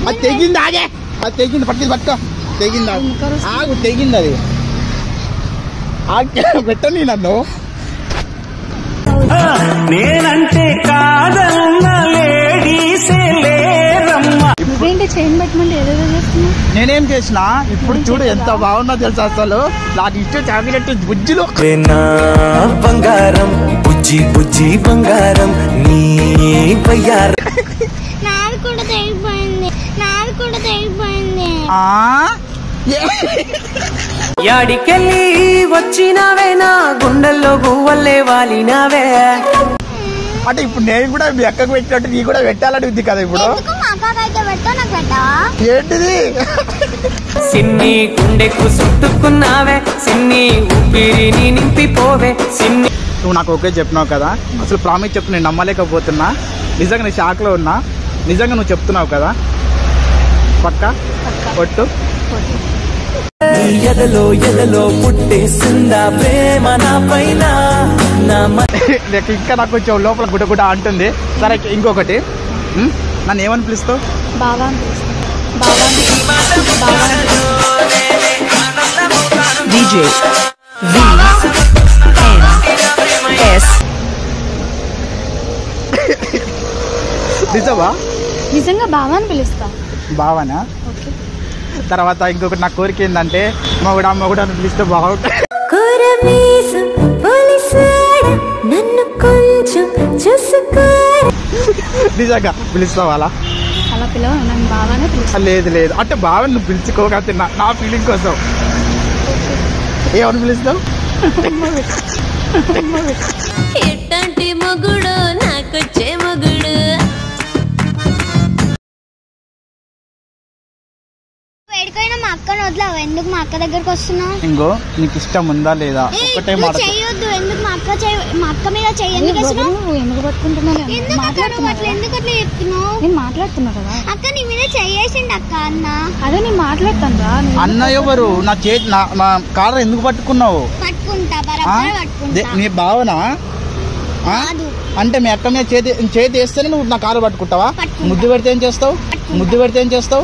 అది తెగింది ఆగే అది తెగింది పట్టి పట్టుకో తెగింది ఆగు. ఆగు తెగింది అది ఆగే పెట్టని నన్ను నేనంటే కాదన్న లేడీసే లేరమ్మా నువ్వేంటి చైన్ పెట్టమంటే ఏదేదో చేస్తున్నావు నేనేం చేసిన ఇప్పుడు చూడు ఎంత బాగున్నా తెలుసా అసలు నాకు ఇచ్చే చాక్లెట్ బుజ్జిలో నా బంగారం బుజ్జి బుజ్జి బంగారం నీ బయ్యారం నాది కూడా తెగిపోయింది నాది కూడా తెగిపోయింది ఆ ఏ- యాడికెళ్ళి వచ్చినావే నా గుండెల్లో గువ్వల్లే వాలినావే అంటే ఇప్పుడు నేను కూడా మీ అక్కకు పెట్టినట్టు నీ కూడా పెట్టాలని ఉంది కదా ఇప్పుడు ఎందుకు మా అక్కకైతే పెట్టావు నాకు పెట్టావా ఏంటిది సిన్ని గుండెకు చుట్టుకున్నావే సిన్ని ఊపిరిని నింపిపోవే సిన్ని నువ్వు నాకు ఓకే చెప్పినావు కదా అసలు ప్రామిస్ చెప్పు నేను నమ్మలేకపోతున్నా నిజంగా నేను షాక్లో ఉన్నా నిజంగా నువ్వు చెప్తున్నావు కదా పక్క ఒట్టు నీ ఎదలో ఎదలో పుట్టేసిందా ప్రేమ నా పైన నా మ- నాకు ఇంకా నాకు కొంచెం లోపల గుడ్డ గుడ్డ అంటుంది సరే ఇంకొకటి ఉం? నన్ను ఏమని పిలుస్తావు బాగా అనిపిస్తుంది బాగా అనిపిస్తుంది. బాగా అనిపిస్తుంది. DJ V N S నిజమా నిజంగా బాగా అని పిలుస్తా బావనా ఓకే తర్వాత ఇంకొకటి నా కోరిక ఏంటంటే మొగుడు మొగుడు అని పిలిస్తే బాగుంటుంది నన్ను కొంచెం చూసుకో నిజంగా పిలుస్తావు అలా అలా పిలవ నన్ను బాగానే పిలుస్తా లేదు లేదు అంటే బాగా నువ్వు పిలుచుకోకపోతే నా నా ఫీలింగ్ కోసం ఏమని పిలుస్తావు ఎట్టంటి మొగుడు నాకొచ్చే మొగుడు వేడుకైనా మా అక్కను వదిలావు ఎందుకు మా అక్క దగ్గరకు వస్తున్నావు ఇంకో నీకు ఇష్టం ఉందా లేదా ఒకటే మాట చెప్పు. చెయ్యొద్దు ఎందుకు మా అక్క చెయ్య మా అక్క మీద చెయ్యి ఎందుకు ఎందుకు వేసినావు? నువ్వు ఎందుకు పట్టుకుంటున్నావు ఎందుకు అక్క నువ్వు అట్లా ఎందుకు అట్లా చెప్తున్నావు నేను మాట్లాడుతున్నా కదా అక్క నీ మీద చెయ్యేసిండు అక్క అన్న అదే నేను మాట్లాడతాను రా నువ్వు అన్న ఎవరు నా చేతి నా నా కాలర్ ఎందుకు పట్టుకున్నావు పట్టుకుంటా ఆ? బరాబర్ దే- పట్టుకుంటా నీ భావన ఆ? కాదు అంటే మీ అక్క మీద చేతి చేతి వేస్తేనే నువ్వు నా కాలు పట్టుకుంటావా పట్టుకుంటా. ముద్దు పెడితే ఏం చేస్తావు పట్టుకుంటా. ముద్దు పెడితే ఏం చేస్తావు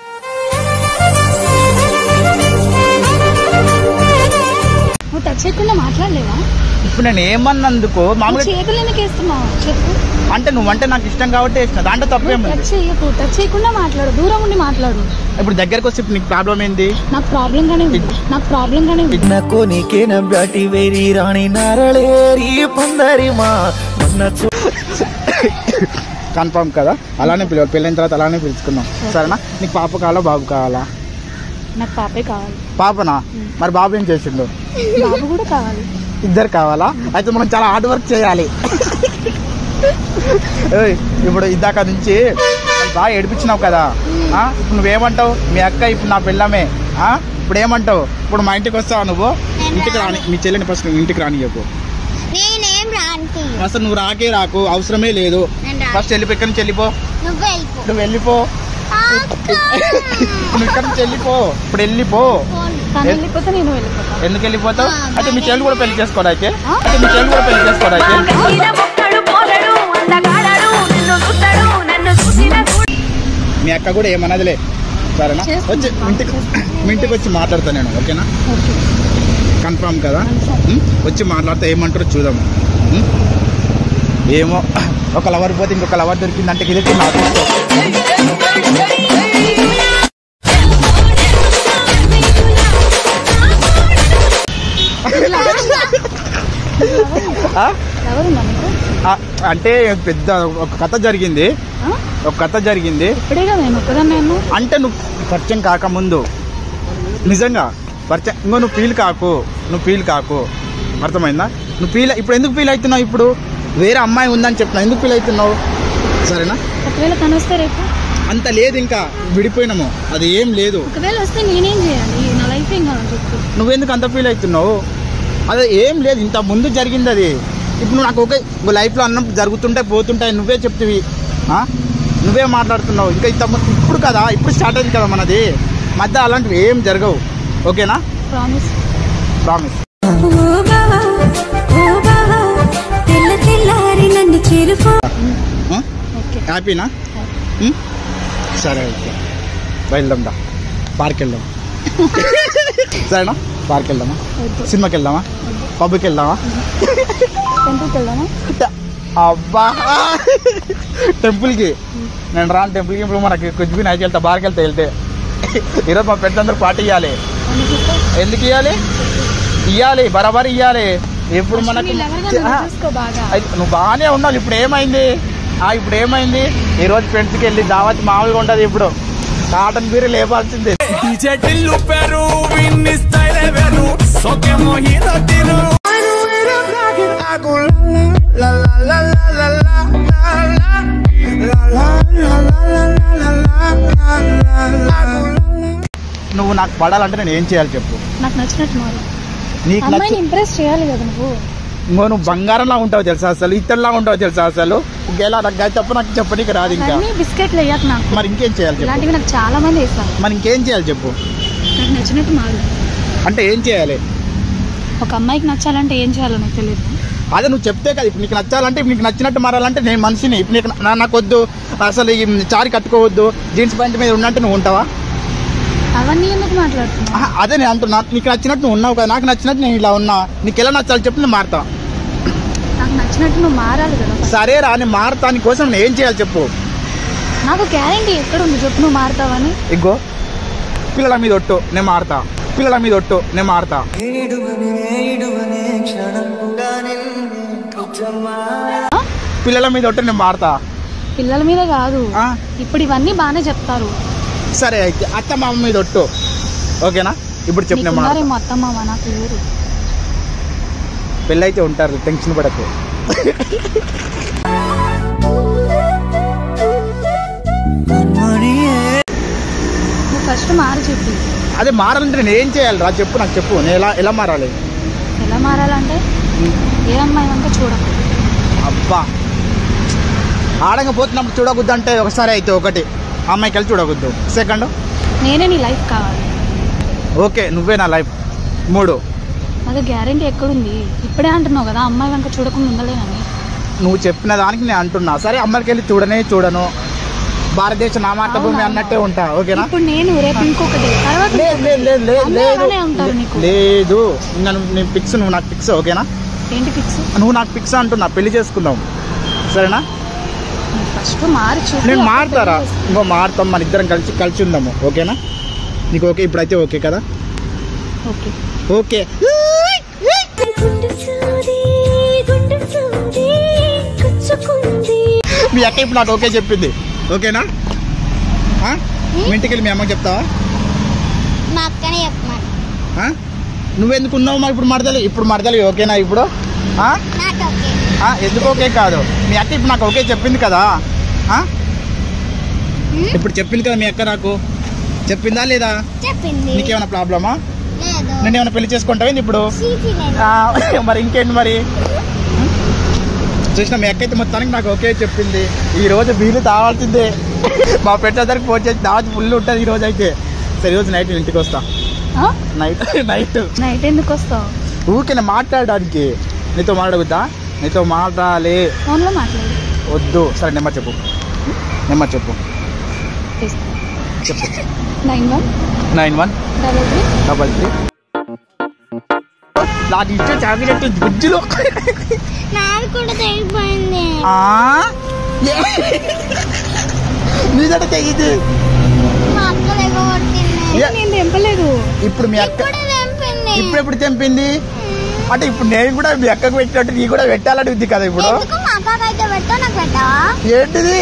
నువ్వు టచ్ చేయకుండా మాట్లాడలేవా ఇప్పుడు నేను ఏమన్నందుకు నువ్వు మామూలుగా చేతులు ఎందుకు వేస్తున్నావు చెప్పు అంటే నువ్వంటే నాకు ఇష్టం కాబట్టి వేసిన దాంట్లో నువ్వు తప్పేముంది టచ్ చేయకు టచ్ చేయకుండా మాట్లాడు దూరం ఉండి మాట్లాడు ఇప్పుడు దగ్గరకు వచ్చి ఇప్పుడు నీకు ప్రాబ్లం ఏంది నాకు ప్రాబ్లం గానే ఉంది నాకు ప్రాబ్లం గానే ఉంది నా కోనికేన బ్యాటి వేరి రాణి నారళేరి పందరి మా మొన్న చూ- కన్ఫర్మ్ కదా అలానే పిలవాలి పెళ్ళైన తర్వాత అలానే పిలుచుకుందాం సరేనా నీకు పాప కావాలా బాబు కావాలా నాకు పాపే కావాలి పాపనా మరి బాబు ఏం చేసిండు బాబు కూడా కావాలి ఇద్దరు కావాలా అయితే మనం చాలా హార్డ్ వర్క్ చేయాలి ఏయ్, ఇప్పుడు ఇందాక నుంచి నన్ను బాగా ఏడిపించినావు కదా ఆ? ఇప్పుడు నువ్వేమంటావు మీ అక్క ఇప్పుడు నా పిల్లమే ఆ? ఇప్పుడు ఏమంటావు ఇప్పుడు మా ఇంటికి వస్తావా నువ్వు ఇంటికి రాని మీ చెల్లిని ఫస్ట్ నువ్వు ఇంటికి రాని చెప్పు నేనేం రాంటి అసలు నువ్వు రాకే రాకు అవసరమే లేదు నేను రా ఫస్ట్ వెళ్ళిపో ఇక్కడి నుంచి వెళ్ళిపో నువ్వు వెళ్ళిపో నువ్వు వెళ్ళిపో అక్క. నువ్వు ఇక్కడి నుంచి వెళ్ళిపో ఇప్పుడు వెళ్ళిపో తను వెళ్ళిపోతే నేను వెళ్ళిపోతా ఎందుకు వెళ్ళిపోతావు ఆ, అయితే మీ చెల్లి కూడా పెళ్లి చేసుకోవడా అయితే ఆ? అయితే మీ చెల్లి కూడా పెళ్లి చేసుకోవడా అయితే మీ అక్క కూడా ఏమన్నదిలే సరేనా చేసుకుంటా. వచ్చి ఇంటికి మీ ఇంటికి వచ్చి మాట్లాడతా నేను ఓకేనా ఓకే కన్ఫర్మ్ కదా ఉం? వచ్చి మాట్లాడితే ఏమంటారో చూద్దాం ఉం? ఏమో ఒక లవర్ పోతే ఇంకొక లవర్ దొరికిందంటే ఇది నా అదృష్టం. ఆ? ఎవరున్నా నీకు ఆ, అంటే పెద్ద ఒక కథ జరిగింది ఆ? ఒక కథ జరిగింది ఇప్పుడే కదా నేను ఒక్కదాన్ని అంటే నువ్వు పరిచయం కాకముందు నిజంగా పరిచయం ఇంకో నువ్వు ఫీల్ కాకు నువ్వు ఫీల్ కాకు అర్థమైందా నువ్వు ఫీల్ ఇప్పుడు ఎందుకు ఫీల్ అవుతున్నావు ఇప్పుడు వేరే అమ్మాయి ఉందని చెప్పిన ఎందుకు ఫీల్ అవుతున్నావు సరేనా ఒకవేళ తను వస్తే రేపు అంత లేదు ఇంకా విడిపోయినాము అది ఏం లేదు ఒకవేళ వస్తే నేనేం చేయాలి నా లైఫ్ ఏం కావాలి చెప్పు నువ్వెందుకు అంత ఫీల్ అవుతున్నావు అదే ఏం లేదు ఇంత ముందు జరిగింది అది ఇప్పుడు నువ్వు నాకు ఒకే లైఫ్లో అన్నం జరుగుతుంటే పోతుంటాయి నువ్వే చెప్తివి ఆ? నువ్వే మాట్లాడుతున్నావు ఇంకా ఇంత ము- ఇప్పుడు కదా ఇప్పుడు స్టార్ట్ అయింది కదా మనది మధ్య అలాంటివి ఏం జరగవు ఓకేనా ప్రామిస్ ప్రామిస్ ఓ బావా ఓ బావా తెల్ల తెల్లారి నన్ను చేరుకో ఓకే హ్యాపీనా ఉం? సరే ఓకే వెళ్దాం దా పార్క్ వెళ్దాం సరేనా పార్క్ వెళ్దామా సినిమాకి వెళ్దామా పబ్కి వెళ్దామా టెంపుల్కి వెళ్దామా అబ్బా టెంపుల్కి నేను రాను టెంపుల్కి ఇప్పుడు మనకి కొంచెం నైట్ వెళ్తా బార్కి వెళ్తా వెళ్తే ఈరోజు మా పెద్దందరూ పార్టీ ఇవ్వాలి ఎందుకు ఇవ్వాలి ఇవ్వాలి బరాబర్ ఇవ్వాలి ఎప్పుడు మనకు ఆ, చూసుకో బాగా అయితే నువ్వు బాగానే ఉన్నావు ఇప్పుడు ఏమైంది ఆ ఇప్పుడు ఏమైంది ఈ రోజు ఫ్రెండ్స్కి వెళ్ళి దావత్ మామూలుగా ఉండదు ఇప్పుడు కాటన్ బీరు లేపాల్సిందే చెటిల్లు పెరు విన్ని స్టైల్ వేరు సోకే మోహిత తిరు నువ్వు నాకు పడాలంటే నేను ఏం చేయాలి చెప్పు నాకు నచ్చినట్టు మారు నీకు నచ్చ అమ్మాయిని ఇంప్రెస్ చేయాలి కదా నువ్వు ఇంకో నువ్వు బంగారంలా ఉంటావు తెలుసా అసలు ఇతరులా ఉంటావు తెలుసా అసలు ఇంకేలా నాకు తప్ప నాకు చెప్పనీకి రాదు ఇంకా అన్నీ బిస్కెట్లు వేయక నాకు మరి ఇంకేం చేయాలి చెప్పు ఇలాంటివి నాకు చాలా మంది వేస్తారు మరి ఇంకేం చేయాలి చెప్పు నాకు నచ్చినట్టు మారు అంటే ఏం చేయాలి ఒక అమ్మాయికి నచ్చాలంటే ఏం చేయాలో నాకు తెలియదు అదే నువ్వు చెప్తే కదా ఇప్పుడు నీకు నచ్చాలంటే ఇప్పుడు నీకు నచ్చినట్టు మారాలంటే నేను మనిషిని ఇప్పుడు నీకు నా- నాకు వద్దు అసలు ఈ చారి కట్టుకోవద్దు జీన్స్ ప్యాంట్ మీద ఉన్నట్టు నువ్వు ఉంటావా అవన్నీ ఎందుకు మాట్లాడుతున్నావు ఆహా, అదే నేను అంటున్నా నీకు నచ్చినట్టు నువ్వు ఉన్నావు కదా నాకు నచ్చినట్టు నేను ఇలా ఉన్నా నీకు ఎలా నచ్చాలి చెప్పి నేను మారుతా నాకు నచ్చినట్టు నువ్వు మారాలి కదా సరే రా నేను మారుతా నీ కోసం నేను ఏం చేయాలి చెప్పు నాకు గ్యారంటీ ఎక్కడ ఉంది చెప్పు నువ్వు మారుతావని ఇగో పిల్లల మీద ఒట్టు నేను మారుతా పిల్లల మీద ఒట్టు నేను మారుతా ఆ? పిల్లల మీద ఒట్టు నేను మారుతా పిల్లల మీద కాదు ఆ? ఇప్పుడు ఇవన్నీ బాగానే చెప్తారు సరే అయితే అత్త మామ మీద ఒట్టు ఓకేనా ఇప్పుడు చెప్పు నేను మారుతా నీకున్నారేమో అత్తమ్మ నాకు లేరు పెళ్ళైతే ఉంటారు టెన్షన్ పడకు నువ్వు ఫస్ట్ మారు చెప్పి అదే మారాలంటే నేను ఏం చేయాలి రా చెప్పు నాకు చెప్పు నేను ఎలా ఎలా మారాలి ఎలా మారాలంటే ఏ అమ్మాయి అంటే చూడకు అబ్బా ఆడకపోతున్నప్పుడు చూడకూడదు అంటే ఒకసారి అయితే ఒకటి అమ్మాయికి వెళ్ళి చూడకూడదు సెకండ్ నేనే నీ లైఫ్ కావాలి ఓకే నువ్వే నా లైఫ్ మూడు అదే గ్యారంటీ ఎక్కడుంది ఇప్పుడే అంటున్నావు కదా అమ్మాయి వెనక చూడకుండా ఉండలేనని నువ్వు చెప్పిన దానికి నేను అంటున్నా సరే అమ్మాయికి వెళ్ళి చూడనే చూడను భారతదేశ నామాత భూమి అవునా? అన్నట్టే ఉంటా ఓకేనా ఇప్పుడు నేను రేపు ఇంకొకటి తర్వాత లేదు లేదు లేదు లేదు అందరూ లేదు అలానే ఉంటారు నీకు లేదు ఇంకా నువ్వు నేను ఫిక్స్ నువ్వు నాకు ఫిక్స్ ఓకేనా ఏంటి ఫిక్స్ నువ్వు నాకు ఫిక్స్ అంటున్నా పెళ్లి చేసుకుందాం సరేనా ఫస్ట్ మారి చూపి నేను అప్పుడు మారుతారా పెళ్లి చేసుకో. ఇంకో మారుతాం మన ఇద్దరం కలిసి కలిసి ఉందాము ఓకేనా నీకు ఓకే ఇప్పుడైతే ఓకే కదా ఓకే ఓకే మీ అక్క ఇప్పుడు నాకు ఓకే చెప్పింది ఓకేనా ఆ? మీ ఇంటికి వెళ్ళి మీ అమ్మకి చెప్తావా మా అక్కనే చెప్పమని ఆ? నువ్వెందుకు ఉన్నావు మరి ఇప్పుడు మరదలి ఇప్పుడు మరదలి ఓకేనా ఇప్పుడు ఆ? నాకు ఓకే ఆ, ఎందుకు ఓకే కాదు మీ అక్క ఇప్పుడు నాకు ఓకే చెప్పింది కదా ఆ? ఉమ్, ఇప్పుడు చెప్పింది కదా మీ అక్క నాకు చెప్పిందా లేదా చెప్పింది నీకేమైనా ప్రాబ్లమా లేదు నేను ఏమైనా పెళ్లి చేసుకుంటావా ఇప్పుడు చీచి లేదు ఆ, మరి ఇంకేంటి మరి చూసిన మీ అక్క అయితే మొత్తానికి నాకు ఓకే చెప్పింది ఈ రోజు వీలు తావాల్సిందే మా పెట్టేసరికి ఫోన్ చేసి దావత్ ఫుల్ ఉంటుంది ఈ రోజు అయితే సరే ఈ రోజు నైట్ నేను ఇంటికి వస్తా ఆ? నైట్ నైట్ నైట్ ఎందుకు వస్తావు ఊరికే నేను మాట్లాడడానికి నీతో మాట్లాడగుద్దా నీతో మాట్లాడాలి ఫోన్లో మాట్లాడు వద్దు సరే నెంబర్ చెప్పు నెంబర్ చెప్పు తీసుకో చెప్పు nine one nine one double three double three నాకు ఇచ్చే చాక్లెట్ గుజ్జులు నాది కూడా తెగిపోయింది ఆ? ఏ? నీదట తెగింది మా అక్క లేకపోతుంది ఏ? నేను తెంపలేదు ఇప్పుడు మీ అక్క ఇప్పుడు తెంపింది ఇప్పుడు ఎప్పుడు తెంపింది అంటే ఇప్పుడు నేను కూడా మీ అక్కకు పెట్టినట్టు నీ కూడా పెట్టాలని ఉంది కదా ఇప్పుడు ఎందుకు మా అక్కకి అయితే పెట్టా నాకు పెట్టావా ఏంటిది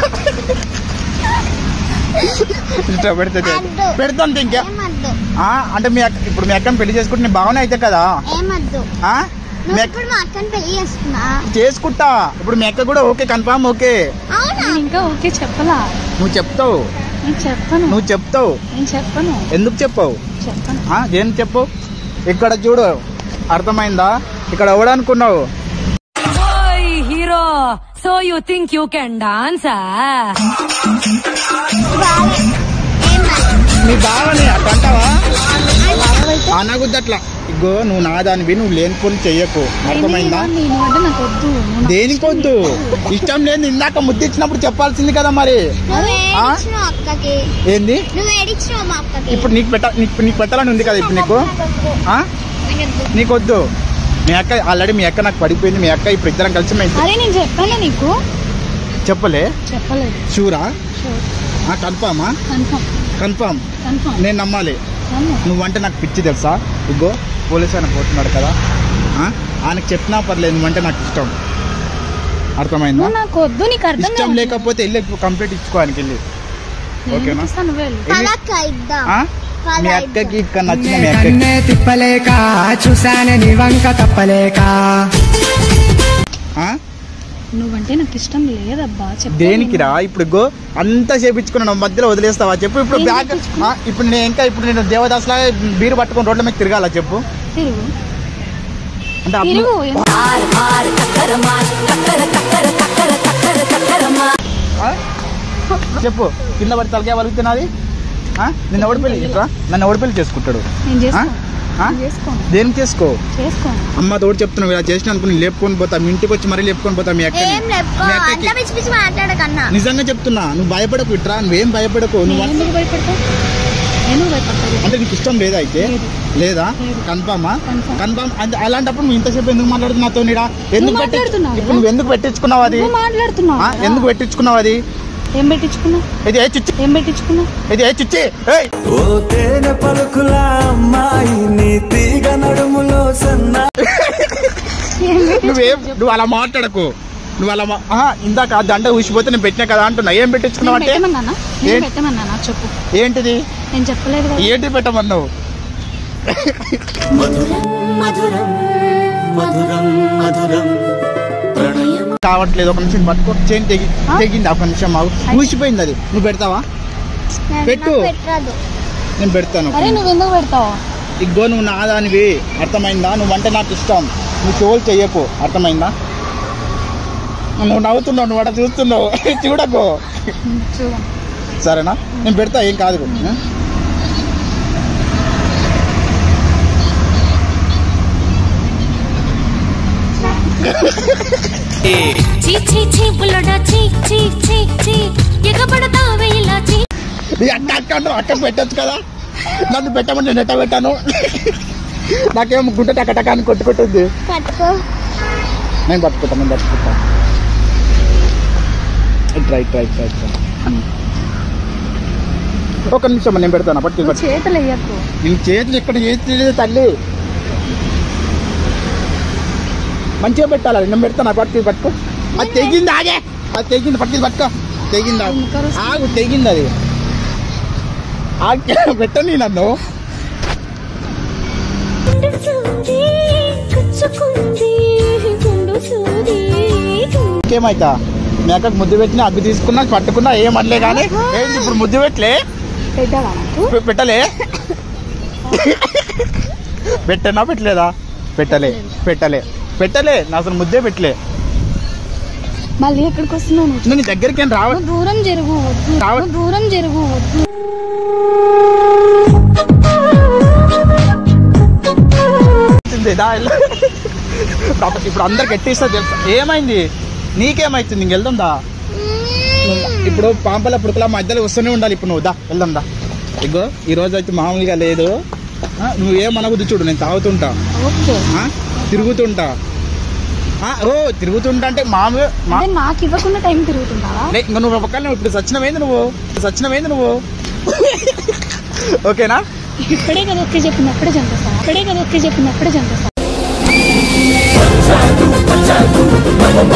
ఇట్లా పెడితే వద్దు. పెడతాను ఇంకే ఏమద్దు ఆ, అంటే మీ అక్క ఇప్పుడు మీ అక్కని పెళ్లి చేసుకుంటే నీ బాగానే అయితే కదా ఏమద్దు ఆ? మీ నువ్వు అక్క ఇప్పుడు మా అక్కని పెళ్లి చేసుకున్నా చేసుకుంటా ఇప్పుడు మీ అక్క కూడా ఓకే కన్ఫామ్ ఓకే అవునా నేను ఇంకా ఓకే చెప్పలా నువ్వు చెప్తావు నేను చెప్పను నువ్వు చెప్తావు నేను చెప్పను ఎందుకు చెప్పావు చెప్పను ఆ, ఏం చెప్పు ఇక్కడ చూడు అర్థమైందా ఇక్కడ ఎవడనుకున్నావు Boy, hero. So you think you can dance, ah? బావే ఏమద్దు నీ బావని అట్ట అంటావా చెప్పు అనగుద్ది అట్లా ఇగో నువ్వు నా దానివి నువ్వు లేని పని చెయ్యకు అర్థమైందా దేనికి నువ్వు అంటే నాకు వద్దు నువ్వు నాకు దేనికొద్దు ఇష్టం లేదు ఇందాక ముద్దు ఇచ్చినప్పుడు చెప్పాల్సింది కదా మరి నువ్వు ఆ? ఏడిచ్చినావు అక్కకి ఏంది నువ్వు ఏడిచ్చినావు మా అక్కకి ఇప్పుడు నీకు పెట్ట నీకు నీకు పెట్టాలని ఉంది కదా ఇప్పుడు నీకు ఆ? నాకొద్దు. నీకొద్దు మీ అక్క ఆల్రెడీ మీ అక్క నాకు పడిపోయింది మీ అక్క ఇప్పుడు ఇద్దరం కలిసి మేము అరే నేను చెప్పాను నీకు చెప్పలే చెప్పలేదు షూరా షూర్ కన్ఫామా కన్ఫర్మ్ కన్ఫామ్ కన్ఫర్మ్ నేను నమ్మాలి నువ్వంటే నాకు పిచ్చి తెలుసా ఇగో పోలీస్ ఆయన పోతున్నాడు కదా ఆ? ఆయనకు చెప్పినా పర్లేదు నువ్వంటే నాకు ఇష్టం అర్థమైందా నువ్వు నాకు వద్దు నీకు అర్థం ఇష్టం కాదు. లేకపోతే వెళ్ళి కంప్లీట్ ఇచ్చుకో ఆయనకి వెళ్ళి నేను ఓకేనా? ఎందుకు ఇస్తాను నువ్వే వెళ్ళు. వెళ్ళి- పదక్క ఇద్దాం ఆ? పద మీ ఇద్దాం. అక్కకి ఇక్కడ నచ్చిన మీ అక్కకి కన్నే తిప్పలేక చూశాను నీ వంక తప్పలేక ఆ? నువ్వంటే నాకు ఇష్టం లేదబ్బా చెప్పు దేనికిరా ఇప్పుడు గో అంతా చేపించుకున్నాను మధ్యలో వదిలేస్తావా చెప్పు ఇప్పుడు ఏం బ్యాగ్ చేపించుకున్నా? ఆ, ఇప్పుడు నేను ఇంకా ఇప్పుడు నేను దేవదాస్లా బీరు పట్టుకొని రోడ్ల మీద తిరగాల చెప్పు తిరుగు అంటే అప్పుడు- తిరుగు ఆ? చెప్పు కింద పడి తలకే వలుగుతున్నది ఆ? నిన్ను ఎవడు పెళ్లి చెప్పా నన్ను ఎవడు పెళ్లి చేసుకుంటాడు నేను చేసుకో ఆ? నేను చేసుకోను దేనికి చేసుకో చేసుకోను అమ్మ తోడు చెప్తున్నావు ఇలా చేసిన అనుకుని లేపుకొని పోతా మీ ఇంటికి వచ్చి మరీ లేపుకొని పోతా మీ అక్కని ఏం లేపో మీ అంత అక్కకి పిచ్చి పిచ్చి మాట్లాడకన్నా నిజంగా చెప్తున్నా నువ్వు భయపడకు ఇట్రా నువ్వేం భయపడకు నువ్వు నేను ఎందుకు భయపడతా నేను భయపడతాను అంటే నీకు ఇష్టం లేదా అయితే లేదు. లేదా లేదు. కన్ఫామా Confirm. కన్ఫామ్ అంటే అలాంటప్పుడు నువ్వు ఇంతసేపు ఎందుకు మాట్లాడుతున్నావు నాతో నీడా ఎందుకు పెట్టి మాట్లాడుతున్నావు ఇప్పుడు నువ్వు ఎందుకు పెట్టించుకున్నావు అది నువ్వు మాట్లాడుతున్నావు ఆ? కదా. ఎందుకు పెట్టించుకున్నావు అది ఏం పెట్టించుకున్నావు ఇది ఏ చుచ్చి ఏం పెట్టించుకున్నావు ఇది ఏ చుచ్చి ఏయ్! ఓ తేనె పలుకుల అమ్మాయి నీ తీగ నడుములో సన్నా ఏం పెట్టించుకున్నావు నువ్వేం చెప్పు. నువ్వు అలా మాట్లాడకు నువ్వు అలా మా- ఆహా, ఇందాక ఆ దండ ఊసిపోతే నేను పెట్టినా కదా అంటున్నా ఏం పెట్టించుకున్నావు నేను అంటే పెట్టమన్నానా నేను ఏంటి? పెట్టమన్నానా చెప్పు ఏంటిది నేను చెప్పలేదు కదా ఏంటి పెట్టమన్నావు మధురం మధురం మధురం మధురం ప్రణయం కావట్లేదు ఒక నిమిషం పట్టుకో చేయి తెగి ఆ? తెగింది ఒక నిమిషం మాకు ఊసిపోయింది అది నువ్వు పెడతావా నాకు పెట్టు. పెట్టరాదు నేను పెడతాను అరే నువ్వు ఎందుకు పెడతావు ఇగ్గో నువ్వు నాదానివి అర్థమైందా నువ్వంటే నాకు ఇష్టం నువ్వు తోలు చెయ్యకు అర్థమైందా నువ్వు నవ్వుతున్నావు నువ్వు అక్కడ చూస్తున్నావు చూడకు చూడండి సరేనా నేను పెడతా ఏం కాదు ఆ? చీ చీ చీ బుల్లడా చీ చీ చీ చీ ఎగబడతావే ఇలా చీ ఈ అక్క అక్క అంటావు అక్క పెట్టచ్చు కదా నన్ను పెట్టమని నేను ఎట్ట పెట్టాను నాకేం గుంట టక టక అని కొట్టుకుంటుంది పట్టుకో నేను పట్టుకుంటా నేను పట్టుకుంటా ట్రై ట్రై ట్రై ట్రై ఒక నిమిషం నేను పెడతాను పట్టుకు నువ్వు పట్టు చేతులు వేయకు నేను చేతులు ఇక్కడ చేతి తల్లి మంచిగా పెట్టాలి అది నేను పెడతాను పట్టుకు పట్టుకో అది తెగింది ఆగే అది తెగింది పట్టుకు పట్టుకో తెగింది ఆగు. ఇంకా వస్తుంది. ఆగు తెగింది అది ఆగి పెట్టని నన్ను కుచ్చుకుంది గుండు సూది ఇంకేమైతా మేకకు ముద్దు పెట్టిన అగ్గు తీసుకున్నా పట్టుకున్నా ఏమనలే కానీ ఏంటి ఇప్పుడు ముద్దు పెట్టలే పెట్టావా నాకు పె- పెట్టలే పెట్టనా పెట్టలేదా పెట్టలే పెట్టలే పెట్టలే నా అసలు ముద్దే పెట్టలే మళ్ళీ ఎక్కడికి వస్తున్నావు నువ్వు నువ్వు నీ దగ్గరికి ఏం రావ నువ్వు దూరం జరుగు వద్దు రావ- నువ్వు దూరం జరుగు వద్దు వచ్చింది, దా వెళ్ళు. పాప- ఇప్పుడు అందరికి ఎట్టిస్తా తెలుసా ఏమైంది నీకేమైతుంది ఇంక వెళ్దాం దా నువ్వు ఇప్పుడు పాంపల పుడకల మధ్యలో వస్తూనే ఉండాలి ఇప్పుడు నువ్వు దా వెళ్దాం దా ఇగో ఈ రోజు అయితే మామూలుగా లేదు ఆ, నువ్వు ఏమనవద్దు చూడు నేను తాగుతుంటా ఓకే ఆ, తిరుగుతుంటా ఆ, ఓ తిరుగుతుంటా అంటే మామూలుగా మా అంటే నాకు ఇవ్వకుండా టైం తిరుగుతుంటావా లే, ఇంక నువ్వు పక్కన ఇప్పుడు సచ్చినమైంది నువ్వు సచ్చినమైంది నువ్వు ఓకేనా ఇప్పుడే కదా ఒకే చెప్పినప్పుడే చంపేస్తా ఇప్పుడే కదా ఒకే చెప్పినప్పుడే చంపేస్తా